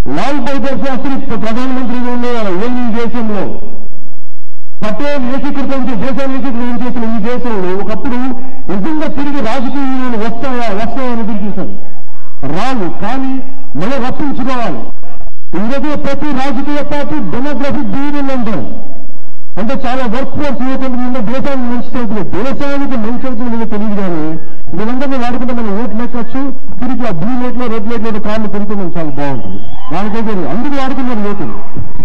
లాల్ బహదూర్ శాస్త్రి ప్రధానమంత్రిగా ఉండేవారు ఏం ఈ దేశంలో పటేల్ ఏకీకృతం చే- దేశాన్ని ఏకీకృతం చేసిన ఈ దేశంలో ఒకప్పుడు నిజంగా తిరిగి రాజకీయాలు వస్తాయా వస్తాయని ఎదురు చూశారు రావు కానీ మనం రప్పించుకోవాలి ఈరోజు ప్రతి రాజకీయ పార్టీ డెమోగ్రఫిక్ డివిజన్ అంటారు అంటే చాలా వర్క్ ఫోర్స్ యువకులు ఉన్న దేశానికి మంచి అవుతుంది దేశానికి మంచి అవుతుంది లేదో తెలియదు కానీ వీళ్ళందరినీ వాడుకుంటే మనం ఓట్లు లెక్కచ్చు తిరిగి ఆ బ్లూ లైట్ లో రెడ్ లైట్ లో కార్లు పెడితే మనకు చాలా బాగుంటుంది దానికైతే అందరూ వాడుకున్నారు ఓట్లు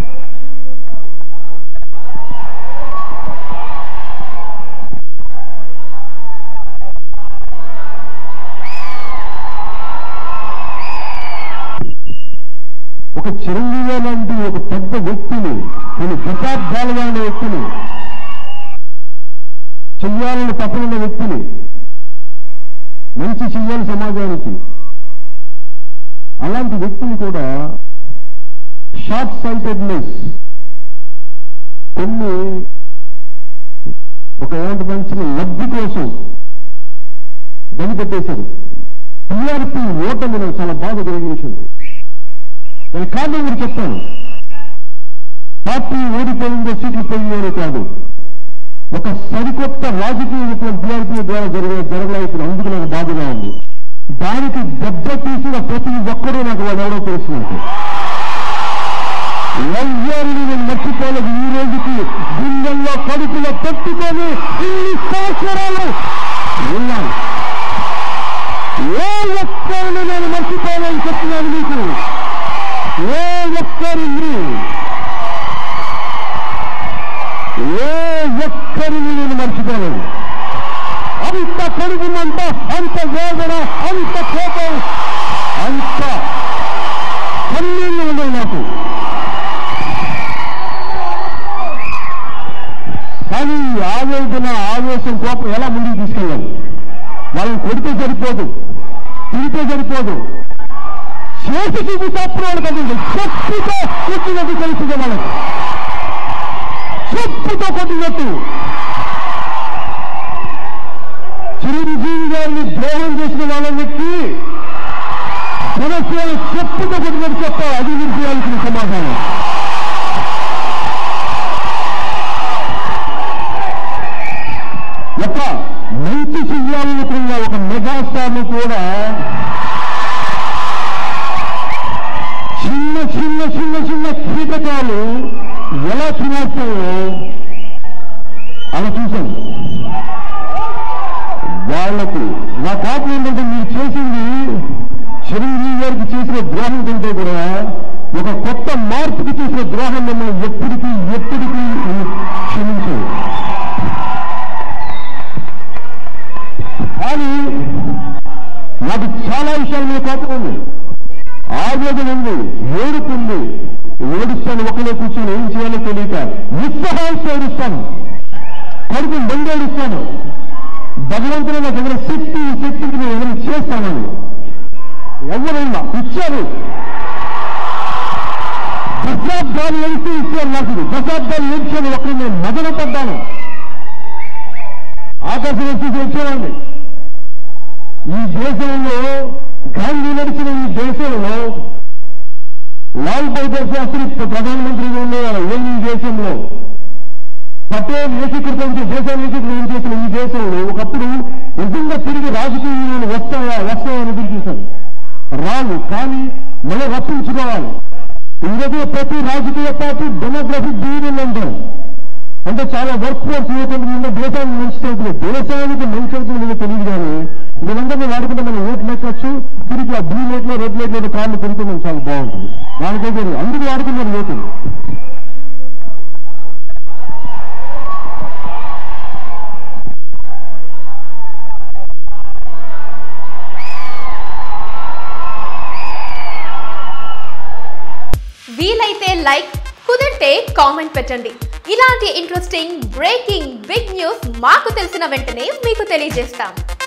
ఒక చిరంజీవి లాంటి ఒక పెద్ద వ్యక్తిని కొన్ని దశాబ్దాలుగా ఉన్న వ్యక్తిని చెయ్యాలని తప్పనున్న వ్యక్తిని మంచి చెయ్యాలి సమాజానికి అలాంటి వ్యక్తిని కూడా షార్ట్ సైటెడ్నెస్ కొన్ని ఒక ఏమంటే మంచి లబ్ధి కోసం బలిపెట్టేశారు టీఆర్పీ ఓటమి నాకు చాలా బాధ కలిగించింది దాని కారణం మీరు చెప్తాను పార్టీ ఓడిపోయిందో సీట్లు పోయిందో కాదు ఒక సరికొత్త రాజకీయ విప్లవం టీఆర్పీ ద్వారా జరిగే జరగలేదు అందుకు నాకు బాధగా ఉంది దానికి దెబ్బ తీసిన ప్రతి ఒక్కరూ నాకు వాడు ఎవరో తెలుసున్నట్టు వైద్యాన్ని నేను మర్చిపోలేదు ఈ రోజుకి గుండెల్లో కడుపులో పెట్టుకొని ఇన్ని సంవత్సరాలు ఉన్నాను ఏ ఒక్కరిని నేను మర్చిపోలేని చెప్తున్నాను మీకు ఏ ఒక్కరిని ఏ ఒక్కరిని నేను మర్చిపోలేదు అంత కడుగుమంట అంత వేదన అంత కోపం అంత కన్నీళ్ళు ఉన్నాయి నాకు కానీ ఈ ఆవేదన ఆవేశం కోపం ఎలా ముందుకు తీసుకెళ్ళాలి వాళ్ళని కొడితే సరిపోదు తిరిగితే సరిపోదు చేసి చూపిస్తప్పుడు వాళ్ళు కదండి చెప్పుతో కొట్టినట్టు తెలుస్తుంది వాళ్ళకి చెప్పుతో కొట్టినట్టు చిరంజీవి గారిని ద్రోహం చేసిన వాళ్ళకి జనసేన చెప్పుతో కొట్టినట్టు చెప్పాలి అది మీరు చేయాల్సిన సమాధానం ఒక మంచి చెయ్యాలనుకున్న ఒక మెగాస్టార్ని కూడా చిన్న చిన్న చిన్న చిన్న కీటకాలు ఎలా తినేస్తాయో అలా చూశాను వాళ్లకు నా కోపం ఏంటంటే మీరు చేసింది చిరంజీవి గారికి చేసిన ద్రోహం కంటే కూడా ఒక కొత్త మార్పుకి చేసిన ద్రోహం మిమ్మల్ని ఎప్పటికీ ఎప్పటికీ క్షమించదు కానీ నాకు చాలా విషయాల మీద కోపం ఉంది ఆవేదన ఉంది ఏడుపు ఉంది ఏడుస్తాను ఒకనే కూర్చొని ఏం చేయాలో తెలియక నిస్సహాయంతో ఏడుస్తాను కడుపు బండి ఏడుస్తాను భగవంతుడు నా దగ్గర శక్తి ఈ శక్తికి నేను ఏమైనా చేస్తానని ఎవరైనా ఇచ్చారు దశాబ్దాలు ఏడిస్తే ఇచ్చారు నాకు ఇది. దశాబ్దాలు ఏడ్చాను ఒకరు నేను మదన పడ్డాను ఆకాశం వచ్చి వచ్చేవాడిని ఈ దేశంలో గాంధీ నడిచిన ఈ దేశంలో లాల్ బహదూర్ శాస్త్రి ప్రధానమంత్రిగా ఉండేవారు ఏం ఈ దేశంలో పటేల్ ఏకీకృతం చే- దేశాన్ని ఏకీకృతం చేసిన ఈ దేశంలో ఒకప్పుడు నిజంగా తిరిగి రాజకీయాలు వస్తాయా వస్తాయా అని ఎదురు చూశారు రావు కానీ మనం రప్పించుకోవాలి ఈరోజు ప్రతి రాజకీయ పార్టీ డెమోగ్రఫిక్ డివిజన్ అంటారు అంటే చాలా వర్క్ ఫోర్స్ యువకులు ఉన్న దేశానికి మంచి అవుతుంది దేశానికి మంచి అవుతుంది లేదో తెలియదు కానీ వీళ్ళందరినీ వాడుకుంటే మనం ఓట్లు లెక్కచ్చు తిరిగి ఆ బ్లూ లైట్ లో రెడ్ లైట్ లో కార్లు పెడితే మనకు చాలా బాగుంటుంది దానికైతే అందరూ వాడుకున్నారు ఓట్లు వీలైతే లైక్ కుదిరితే కామెంట్ పెట్టండి ఇలాంటి ఇంట్రెస్టింగ్ బ్రేకింగ్ బిగ్ న్యూస్ మాకు తెలిసిన వెంటనే మీకు తెలియజేస్తాం